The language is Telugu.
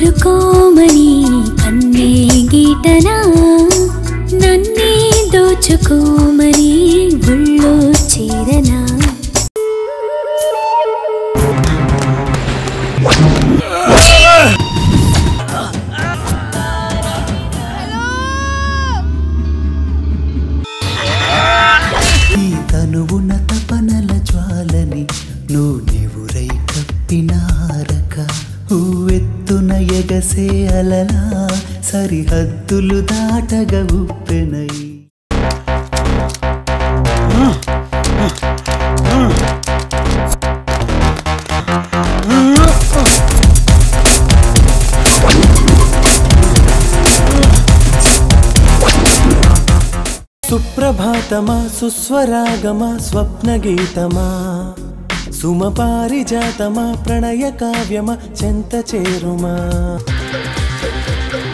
కోరుకోమని కన్నే గీటనా నన్నే దోచుకోమని ఒళ్ళో చేరనా ఈ తనువున తపనల జ్వాలని నువ్వు నీవురై కప్పినారక ఊవెత్తున ఎగసే అలలా సరిహద్దులు దాటగా ఉప్పెనై సుప్రభాతమా సుస్వరాగమా స్వప్నగీతమా సుమపారిజాతమా ప్రణయ కావ్యమా చెంత చేరుమా